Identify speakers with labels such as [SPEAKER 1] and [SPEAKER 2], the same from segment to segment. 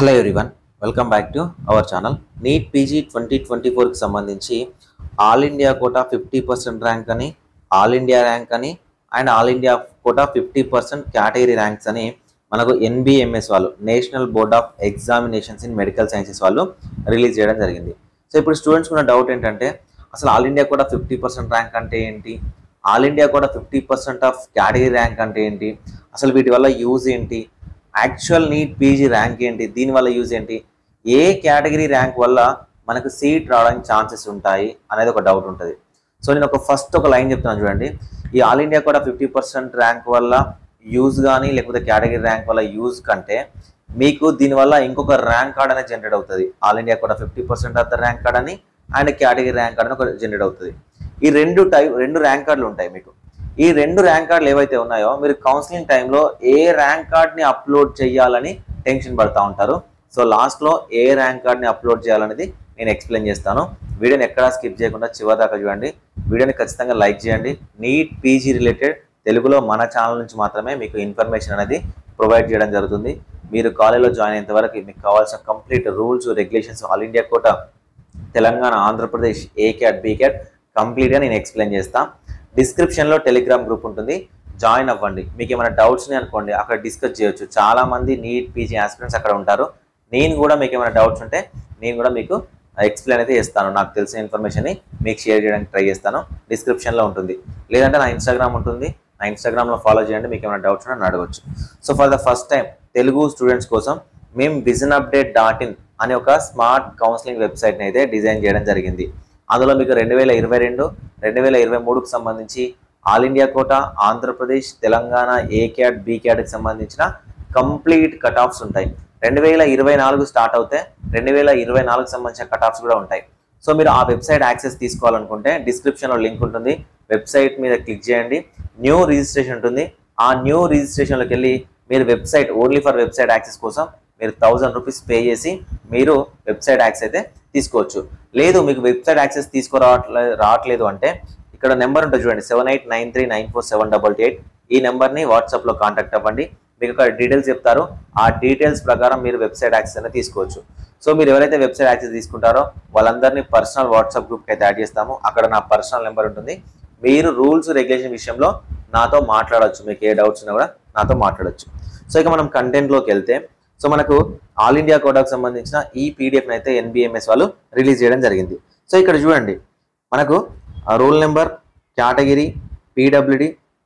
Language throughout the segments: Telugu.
[SPEAKER 1] hello everyone welcome back to our channel NEET PG twenty twenty ఫోర్కి సంబంధించి all India quota fifty percent rank అని ఆల్ ఇండియా ర్యాంక్ అని and all India quota fifty percent category ranks అని మనకు ఎన్బిఎంఎస్ వాళ్ళు national board of examinations in medical sciences వాళ్ళు రిలీజ్ చేయడం జరిగింది సో ఇప్పుడు స్టూడెంట్స్ ఉన్న డౌట్ ఏంటంటే అసలు ఆల్ ఇండియా కూడా ఫిఫ్టీ పర్సెంట్ ర్యాంక్ అంటే ఏంటి ఆల్ ఇండియా కూడా fifty percent of category rank అంటే ఏంటి అసలు వీటి వల్ల యూజ్ ఏంటి యాక్చువల్ నీట్ పీజీ ర్యాంక్ ఏంటి దీనివల్ల యూజ్ ఏంటి ఏ కేటగిరీ ర్యాంక్ వల్ల మనకు సీట్ రావడానికి ఛాన్సెస్ ఉంటాయి అనేది ఒక డౌట్ ఉంటుంది సో నేను ఒక ఫస్ట్ ఒక లైన్ చెప్తున్నాను చూడండి ఈ ఆల్ ఇండియా కూడా ఫిఫ్టీ పర్సెంట్ ర్యాంక్ వల్ల యూజ్ కానీ లేకపోతే కేటగిరీ ర్యాంక్ వల్ల యూజ్ కంటే మీకు దీనివల్ల ఇంకొక ర్యాంక్ కార్డ్ అనేది జనరేట్ అవుతుంది ఆల్ ఇండియా కూడా fifty percent of the rank card అని అండ్ కేటగిరీ ర్యాంక్ కార్డ్ అని ఒక జనరేట్ అవుతుంది ఈ రెండు టైప్ రెండు ర్యాంక్ కార్డులు ఉంటాయి మీకు ఈ రెండు ర్యాంక్ కార్డులు ఏవైతే ఉన్నాయో మీరు కౌన్సిలింగ్ టైంలో ఏ ర్యాంక్ కార్డ్ని అప్లోడ్ చేయాలని టెన్షన్ పడతా ఉంటారు సో లాస్ట్లో ఏ ర్యాంక్ కార్డ్ని అప్లోడ్ చేయాలనేది నేను ఎక్స్ప్లెయిన్ చేస్తాను వీడియోని ఎక్కడా స్కిప్ చేయకుండా చివరి దాకా చూడండి వీడియోని ఖచ్చితంగా లైక్ చేయండి నీట్ పీజీ రిలేటెడ్ తెలుగులో మన ఛానల్ నుంచి మాత్రమే మీకు ఇన్ఫర్మేషన్ అనేది ప్రొవైడ్ చేయడం జరుగుతుంది మీరు కాలేజీలో జాయిన్ అయ్యేంత వరకు మీకు కావాల్సిన complete rules regulations all India quota Telangana Andhra Pradesh A cat be cat కంప్లీట్గా నేను ఎక్స్ప్లెయిన్ చేస్తాను డిస్క్రిప్షన్లో టెలిగ్రామ్ గ్రూప్ ఉంటుంది జాయిన్ అవ్వండి మీకు ఏమైనా డౌట్స్ అనుకోండి అక్కడ డిస్కస్ చేయొచ్చు చాలా మంది నీట్ పీజీ ఆస్పిరెంట్స్ అక్కడ ఉంటారు నేను కూడా మీకు ఏమైనా డౌట్స్ ఉంటే నేను కూడా మీకు ఎక్స్ప్లెయిన్ అయితే చేస్తాను నాకు తెలిసిన ఇన్ఫర్మేషన్ని మీకు షేర్ చేయడానికి ట్రై చేస్తాను డిస్క్రిప్షన్లో ఉంటుంది లేదంటే నా ఇన్స్టాగ్రామ్ ఉంటుంది నా ఇన్స్టాగ్రామ్లో ఫాలో చేయండి మీకు ఏమైనా డౌట్స్ ఉన్నా నన్ను అడగచ్చు so for the first time Telugu students కోసం మేము విజన్ అప్డేట్ డాట్ ఇన్ అనే ఒక స్మార్ట్ కౌన్సిలింగ్ వెబ్సైట్ని అయితే డిజైన్ చేయడం జరిగింది అందులో మీకు రెండు వేల ఇరవై రెండు రెండు వేల ఇరవై మూడుకు సంబంధించి all India quota Andhra Pradesh Telangana A cat B క్యాట్కి సంబంధించిన కంప్లీట్ కట్ ఆఫ్స్ ఉంటాయి రెండు వేల ఇరవై నాలుగు స్టార్ట్ అవుతే రెండు వేల ఇరవై నాలుగు సంబంధించిన కట్ ఆఫ్స్ కూడా ఉంటాయి సో మీరు ఆ వెబ్సైట్ యాక్సెస్ తీసుకోవాలనుకుంటే డిస్క్రిప్షన్లో లింక్ ఉంటుంది వెబ్సైట్ మీద క్లిక్ చేయండి న్యూ రిజిస్ట్రేషన్ ఉంటుంది ఆ న్యూ రిజిస్ట్రేషన్లోకి వెళ్ళి మీరు website only for website access కోసం మీరు థౌజండ్ రూపీస్ పే చేసి మీరు వెబ్సైట్ యాక్సెస్ అయితే తీసుకోవచ్చు లేదు మీకు వెబ్సైట్ యాక్సెస్ తీసుకురావట్లే రావట్లేదు అంటే ఇక్కడ నెంబర్ ఉంటుంది చూడండి seven eight nine three nine four seven double eight ఈ నెంబర్ని వాట్సాప్లో కాంటాక్ట్ అవ్వండి మీకు అక్కడ డీటెయిల్స్ చెప్తారు ఆ డీటెయిల్స్ ప్రకారం మీరు వెబ్సైట్ యాక్సెస్ అనేది తీసుకోవచ్చు సో మీరు ఎవరైతే వెబ్సైట్ యాక్సెస్ తీసుకుంటారో వాళ్ళందరినీ పర్సనల్ వాట్సాప్ గ్రూప్కి అయితే యాడ్ చేస్తాము అక్కడ నా పర్సనల్ నెంబర్ ఉంటుంది మీరు రూల్స్ రెగ్యులేషన్ విషయంలో నాతో మాట్లాడవచ్చు మీకు ఏ డౌట్స్ ఉన్నా కూడా నాతో మాట్లాడచ్చు సో ఇక మనం కంటెంట్లోకి వెళ్తే సో మనకు ఆల్ ఇండియా కోటాకు సంబంధించిన ఈ పీడిఎఫ్ని అయితే ఎన్బిఎంఎస్ వాళ్ళు రిలీజ్ చేయడం జరిగింది సో ఇక్కడ చూడండి మనకు rule number category PWD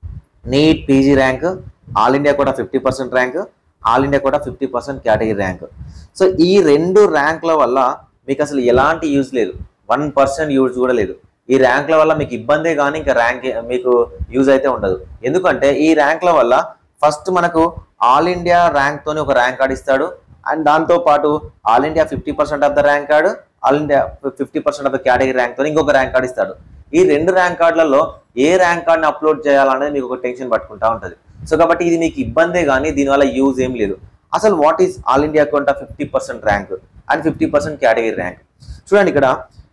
[SPEAKER 1] NEET PG rank all India కూడా fifty percent rank all India కూడా fifty percent category rank so ఈ రెండు ర్యాంక్ల వల్ల మీకు అసలు ఎలాంటి యూజ్ లేదు వన్ పర్సెంట్ యూజ్ కూడా లేదు ఈ ర్యాంక్ల వల్ల మీకు ఇబ్బందే కానీ ఇంకా ర్యాంక్ మీకు యూజ్ అయితే ఉండదు ఎందుకంటే ఈ ర్యాంక్ల వల్ల ఫస్ట్ మనకు ఆల్ ఇండియా ర్యాంక్తోని ఒక ర్యాంక్ కార్డ్ ఇస్తాడు అండ్ దాంతో పాటు all India fifty percent of the rank card all India fifty percent of the category ర్యాంక్తో ఇంకొక ర్యాంక్ కార్డ్ ఇస్తాడు ఈ రెండు ర్యాంక్ కార్డులలో ఏ ర్యాంక్ కార్డ్ని అప్లోడ్ చేయాలనేది మీకు ఒక టెన్షన్ పట్టుకుంటా ఉంటుంది సో కాబట్టి ఇది మీకు ఇబ్బందే కానీ దీనివల్ల యూజ్ ఏం లేదు అసలు what is all India account fifty percent rank and fifty percent category rank చూడండి ఇక్కడ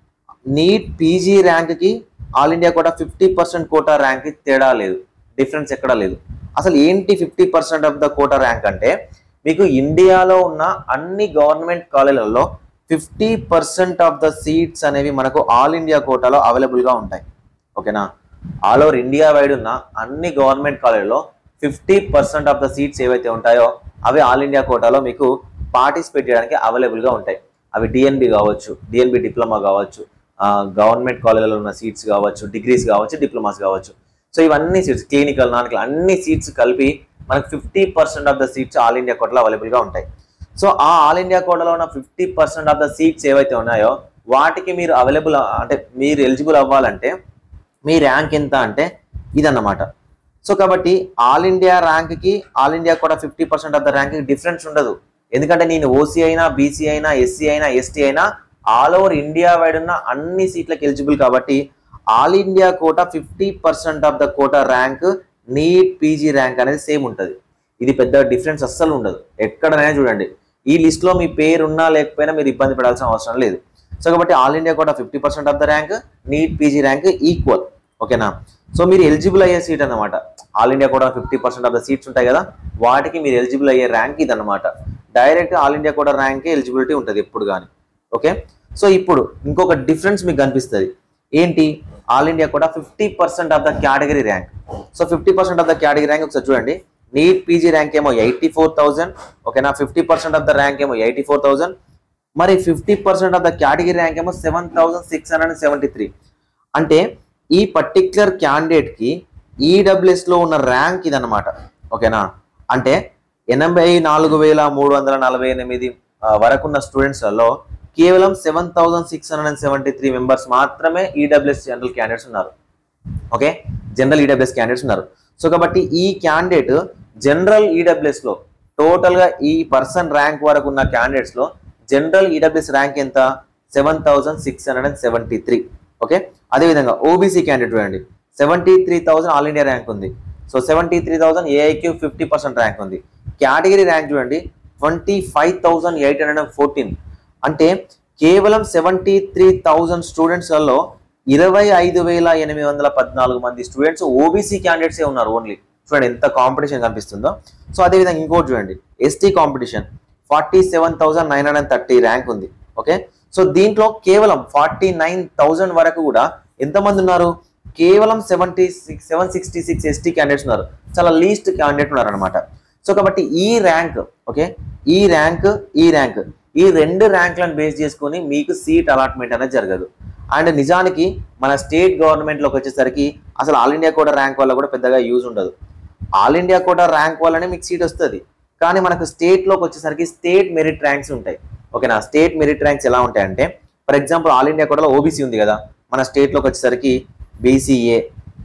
[SPEAKER 1] నీట్ పీజీ ర్యాంక్కి all India quota fifty percent quota ర్యాంక్కి తేడా లేదు డిఫరెన్స్ ఎక్కడా లేదు అసలు ఏంటి fifty percent of the quota rank అంటే మీకు ఇండియాలో ఉన్న అన్ని గవర్నమెంట్ కాలేజీలలో fifty percent of the seats అనేవి మనకు ఆల్ ఇండియా కోటాలో అవైలబుల్గా ఉంటాయి ఓకేనా ఆల్ ఓవర్ ఇండియా వైడ్ ఉన్న అన్ని గవర్నమెంట్ కాలేజీలో fifty percent of the seats ఏవైతే ఉంటాయో అవి ఆల్ ఇండియా కోటాలో మీకు పార్టిసిపేట్ చేయడానికి అవైలబుల్గా ఉంటాయి అవి డిఎన్బి కావచ్చు డిఎన్బి డిప్లొమా కావచ్చు గవర్నమెంట్ కాలేజీలో ఉన్న సీట్స్ కావచ్చు డిగ్రీస్ కావచ్చు డిప్లొమాస్ కావచ్చు సో ఇవన్నీ సీట్స్ క్లినికల్ నాన్ అన్ని సీట్స్ కలిపి మనకు fifty percent of the seats all India కోటలో అవైలబుల్గా ఉంటాయి సో ఆ ఆల్ ఇండియా కోటలో ఉన్న fifty percent of the seats ఏవైతే ఉన్నాయో వాటికి మీరు అవైలబుల్ అంటే మీరు ఎలిజిబుల్ అవ్వాలంటే మీ ర్యాంక్ ఎంత అంటే ఇదన్నమాట సో కాబట్టి ఆల్ ఇండియా ర్యాంక్కి ఆల్ ఇండియా కూడా ఫిఫ్టీ పర్సెంట్ ఆఫ్ ద ర్యాంక్కి డిఫరెన్స్ ఉండదు ఎందుకంటే నేను ఓసీ అయినా బీసీ అయినా ఎస్సీ అయినా ఎస్టీ అయినా ఆల్ ఓవర్ ఇండియా వైడ్ ఉన్న అన్ని సీట్లకు ఎలిజిబుల్ కాబట్టి all India quota fifty percent of the quota rank NEET PG rank అనేది సేమ్ ఉంటుంది ఇది పెద్ద డిఫరెన్స్ అస్సలు ఉండదు ఎక్కడనైనా చూడండి ఈ లిస్ట్లో మీ పేరు ఉన్నా లేకపోయినా మీరు ఇబ్బంది పడాల్సిన అవసరం లేదు సో కాబట్టి ఆల్ ఇండియా కూడా fifty percent of the rank NEET PG rank equal ఓకేనా సో మీరు ఎలిజిబుల్ అయ్యే సీట్ అన్నమాట ఆల్ ఇండియా కూడా fifty percent of the seats ఉంటాయి కదా వాటికి మీరు ఎలిజిబుల్ అయ్యే ర్యాంక్ ఇది అనమాట డైరెక్ట్ ఆల్ ఇండియా కూడా ర్యాంకే ఎలిజిబిలిటీ ఉంటుంది ఎప్పుడు కానీ ఓకే సో ఇప్పుడు ఇంకొక డిఫరెన్స్ మీకు కనిపిస్తుంది ఏంటి ఆల్ ఇండియా కూడా fifty percent of the category rank so fifty percent of the category rank ఒకసారి చూడండి నీట్ పీజీ ర్యాంక్ ఏమో ఎయిటీ ఫోర్ థౌసండ్ ఓకేనా fifty percent of the rank ఏమో ఎయిటీ ఫోర్ థౌసండ్ మరి fifty percent of the category rank ఏమో seven thousand six hundred seventy three అంటే ఈ పర్టిక్యులర్ క్యాండిడేట్కి ఈడబ్ల్యూఎస్లో ఉన్న ర్యాంక్ ఇదన్నమాట ఓకేనా అంటే ఎనభై నాలుగు వేల మూడు వందల నలభై ఎనిమిది ఆ, వరకున్న స్టూడెంట్స్లలో కేవలం seven thousand six hundred and seventy three members మాత్రమే ఈడబ్ల్యూఎస్ జనరల్ క్యాండిడేట్స్ ఉన్నారు ఓకే జనరల్ ఈడబ్ల్యూఎస్ క్యాండిడేట్స్ ఉన్నారు సో కాబట్టి ఈ క్యాండిడేట్ జనరల్ ఈడబ్ల్యూఎస్ లో టోటల్ గా ఈ పర్సన్ ర్యాంక్ వరకు ఉన్న క్యాండిడేట్స్ లో జనరల్ ఈడబ్ల్యూఎస్ ర్యాంక్ ఎంత seven thousand six hundred and seventy three okay అదేవిధంగా ఓబీసీ క్యాండిడేట్ చూడండి seventy three thousand all India rank ఉంది so seventy three thousand AIQ fifty percent rank ఉంది కేటగిరీ ర్యాంక్ చూడండి twenty five thousand eight hundred and fourteen అంటే కేవలం సెవెంటీ త్రీ థౌసండ్ స్టూడెంట్స్లలో ఇరవై ఐదు వేల ఎనిమిది వందల పద్నాలుగు మంది స్టూడెంట్స్ ఓబీసీ క్యాండిడేట్సే ఉన్నారు ఓన్లీ చూడండి ఎంత కాంపిటీషన్ కనిపిస్తుందో సో అదేవిధంగా ఇంకోటి చూడండి ST competition forty seven thousand nine hundred thirty rank ఉంది ఓకే సో దీంట్లో కేవలం ఫార్టీ నైన్ థౌసండ్ వరకు కూడా ఎంతమంది ఉన్నారు కేవలం seventy six seven sixty six ST candidates ఉన్నారు చాలా లీస్ట్ క్యాండిడేట్ ఉన్నారు అనమాట సో కాబట్టి ఈ ర్యాంక్ ఓకే ఈ ర్యాంక్ ఈ ర్యాంక్ ఈ రెండు ర్యాంక్లను బేస్ చేసుకొని మీకు సీట్ అలాట్మెంట్ అనేది జరగదు అండ్ నిజానికి మన స్టేట్ గవర్నమెంట్లోకి వచ్చేసరికి అసలు ఆల్ ఇండియా కోటా ర్యాంక్ వల్ల కూడా పెద్దగా యూజ్ ఉండదు ఆల్ ఇండియా కోటా ర్యాంక్ వల్లనే మీకు సీట్ వస్తుంది కానీ మనకు స్టేట్లోకి వచ్చేసరికి స్టేట్ మెరిట్ ర్యాంక్స్ ఉంటాయి ఓకేనా స్టేట్ మెరిట్ ర్యాంక్స్ ఎలా ఉంటాయంటే ఫర్ ఎగ్జాంపుల్ ఆల్ ఇండియా కోటాలో ఓబీసీ ఉంది కదా మన స్టేట్లోకి వచ్చేసరికి బీసీఏ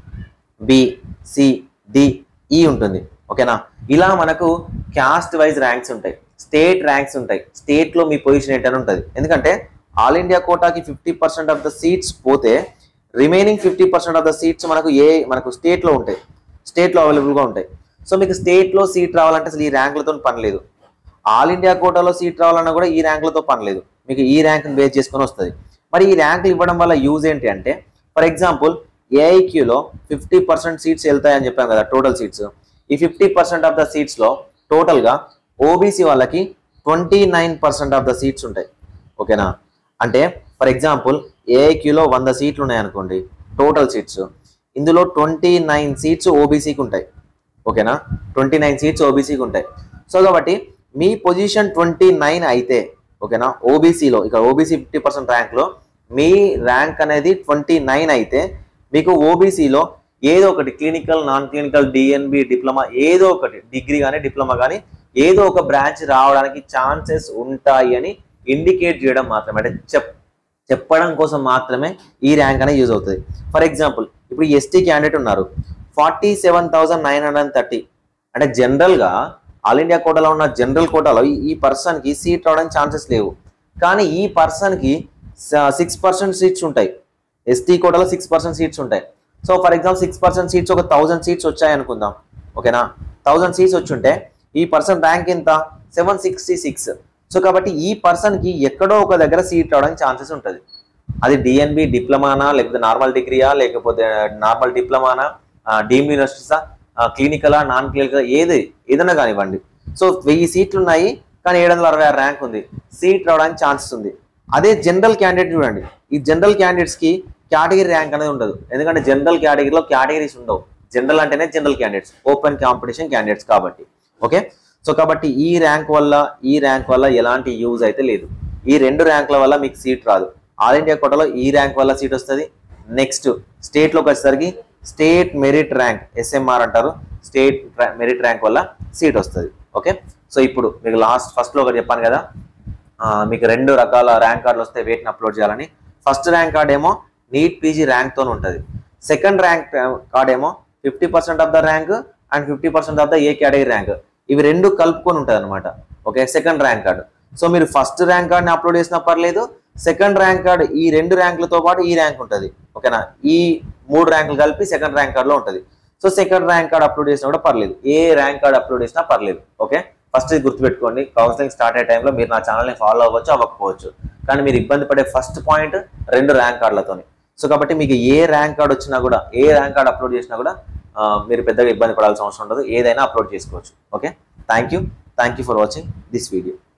[SPEAKER 1] బి సి డి ఈ ఉంటుంది ఓకేనా ఇలా మనకు క్యాస్ట్ వైజ్ ర్యాంక్స్ ఉంటాయి స్టేట్ ర్యాంక్స్ ఉంటాయి స్టేట్ లో మీ పొజిషన్ ఏంటని ఉంటుంది ఎందుకంటే ఆల్ ఇండియా కోటాకి fifty percent of the seats పోతే remaining fifty percent of the seats మనకు ఏ మనకు స్టేట్ లో ఉంటాయి స్టేట్ లో అవైలబుల్ గా ఉంటాయి సో మీకు స్టేట్ లో సీట్ రావాలంటే అసలు ఈ ర్యాంకులతో పని లేదు ఆల్ ఇండియా కోటాలో సీట్ రావాలన్నా కూడా ఈ ర్యాంకులతో పని లేదు మీకు ఈ ర్యాంక్ని బేస్ చేసుకొని వస్తుంది మరి ఈ ర్యాంకులు ఇవ్వడం వల్ల యూజ్ ఏంటి అంటే ఫర్ ఎగ్జాంపుల్ ఏఐక్యూలో ఫిఫ్టీ పర్సెంట్ సీట్స్ వెళ్తాయని చెప్పాం కదా టోటల్ సీట్స్ ఈ ఫిఫ్టీ పర్సెంట్ ఆఫ్ ద సీట్స్లో టోటల్గా ఓబీసీ వాళ్ళకి twenty nine percent of the seats ఉంటాయి ఓకేనా అంటే ఫర్ ఎగ్జాంపుల్ ఏఐక్యూలో వంద సీట్లు ఉన్నాయి అనుకోండి టోటల్ సీట్స్ ఇందులో ట్వంటీ నైన్ సీట్స్ ఓబీసీకి ఉంటాయి ఓకేనా ట్వంటీ నైన్ సీట్స్ ఓబీసీకి ఉంటాయి సో కాబట్టి మీ పొజిషన్ ట్వంటీ నైన్ అయితే ఓకేనా ఓబీసీలో ఇక ఓబీసీ ఫిఫ్టీ పర్సెంట్ ర్యాంక్లో మీ ర్యాంక్ అనేది ట్వంటీ నైన్ అయితే మీకు ఓబీసీలో ఏదో ఒకటి clinical non clinical DNB diploma ఏదో ఒకటి డిగ్రీ కానీ డిప్లొమా కానీ ఏదో ఒక బ్రాంచ్ రావడానికి ఛాన్సెస్ ఉంటాయి అని ఇండికేట్ చేయడం మాత్రమే అంటే చెప్ చెప్పడం కోసం మాత్రమే ఈ ర్యాంక్ అనేది యూజ్ అవుతుంది ఫర్ ఎగ్జాంపుల్ ఇప్పుడు ఎస్టీ క్యాండిడేట్ ఉన్నారు forty seven thousand nine hundred and thirty అంటే జనరల్గా ఆల్ ఇండియా కోటాలో ఉన్న జనరల్ కోటాలో ఈ- ఈ పర్సన్కి సీట్ రావడానికి ఛాన్సెస్ లేవు కానీ ఈ పర్సన్కి సిక్స్ పర్సెంట్ సీట్స్ ఉంటాయి ఎస్టీ కోటాలో సిక్స్ పర్సెంట్ సీట్స్ ఉంటాయి so for example six percent seats ఒక థౌజండ్ సీట్స్ వచ్చాయి అనుకుందాం ఓకేనా థౌజండ్ సీట్స్ వచ్చుంటే ఈ పర్సన్ ర్యాంక్ ఎంత సెవెన్ సిక్స్టీ సిక్స్ సో కాబట్టి ఈ పర్సన్కి ఎక్కడో ఒక దగ్గర సీట్ రావడానికి ఛాన్సెస్ ఉంటుంది అది డిఎన్బి డిప్లొమానా లేకపోతే నార్మల్ డిగ్రీయా లేకపోతే నార్మల్ డిప్లొమానా డీమ్ యూనివర్సిటీసా క్లినికలా నాన్ క్లినికల్ ఏది ఏదైనా కానివ్వండి సో వెయ్యి సీట్లు ఉన్నాయి కానీ ఏడు వందల అరవై ఆరు ర్యాంక్ ఉంది సీట్ రావడానికి ఛాన్సెస్ ఉంది అదే జనరల్ క్యాండిడేట్ చూడండి ఈ జనరల్ క్యాండిడేట్స్కి కేటగిరీ ర్యాంక్ అనేది ఉండదు ఎందుకంటే జనరల్ కేటగిరీలో కేటగిరీస్ ఉండవు జనరల్ అంటేనే general candidates open competition candidates కాబట్టి ఓకే సో కాబట్టి ఈ ర్యాంక్ వల్ల ఈ ర్యాంక్ వల్ల ఎలాంటి యూజ్ అయితే లేదు ఈ రెండు ర్యాంకుల వల్ల మీకు సీట్ రాదు ఆల్ ఇండియా కోటాలో ఈ ర్యాంక్ వల్ల సీట్ వస్తుంది నెక్స్ట్ స్టేట్లోకి వచ్చేసరికి స్టేట్ మెరిట్ ర్యాంక్ ఎస్ఎంఆర్ అంటారు స్టేట్ మెరిట్ ర్యాంక్ వల్ల సీట్ వస్తుంది ఓకే సో ఇప్పుడు మీకు లాస్ట్ ఫస్ట్లో ఒకటి చెప్పాను కదా ఆ, మీకు రెండు రకాల ర్యాంక్ కార్డులు వస్తే వేటిని అప్లోడ్ చేయాలని ఫస్ట్ ర్యాంక్ కార్డ్ ఏమో నీట్ పీజీ ర్యాంక్తో ఉంటుంది సెకండ్ ర్యాంక్ కార్డ్ ఏమో fifty percent of the rank and fifty percent of the A category rank ఇవి రెండు కలుపుకొని ఉంటుంది అనమాట okay second rank card so మీరు ఫస్ట్ ర్యాంక్ కార్డ్ని అప్లోడ్ చేసినా పర్లేదు సెకండ్ ర్యాంక్ కార్డ్ ఈ రెండు ర్యాంకులతో పాటు ఈ ర్యాంక్ ఉంటుంది ఓకేనా ఈ మూడు ర్యాంకులు కలిపి సెకండ్ ర్యాంక్ కార్డులో ఉంటుంది so second rank card upload చేసినా కూడా పర్లేదు ఏ ర్యాంక్ కార్డ్ అప్లోడ్ చేసినా పర్లేదు ఓకే ఫస్ట్ ఇది గుర్తుపెట్టుకోండి కౌన్సిలింగ్ స్టార్ట్ అయ్యే టైంలో మీరు నా ఛానల్ని ఫాలో అవ్వచ్చు అవ్వకపోవచ్చు కానీ మీరు ఇబ్బంది పడే ఫస్ట్ పాయింట్ రెండు ర్యాంక్ కార్డులతోని సో కాబట్టి మీకు ఏ ర్యాంక్ కార్డ్ వచ్చినా కూడా ఏ ర్యాంక్ కార్డ్ అప్లోడ్ చేసినా కూడా ఆ, మీరు పెద్దగా ఇబ్బంది పడాల్సిన అవసరం ఉండదు ఏదైనా అప్లోడ్ చేసుకోవచ్చు okay thank you thank you for watching this video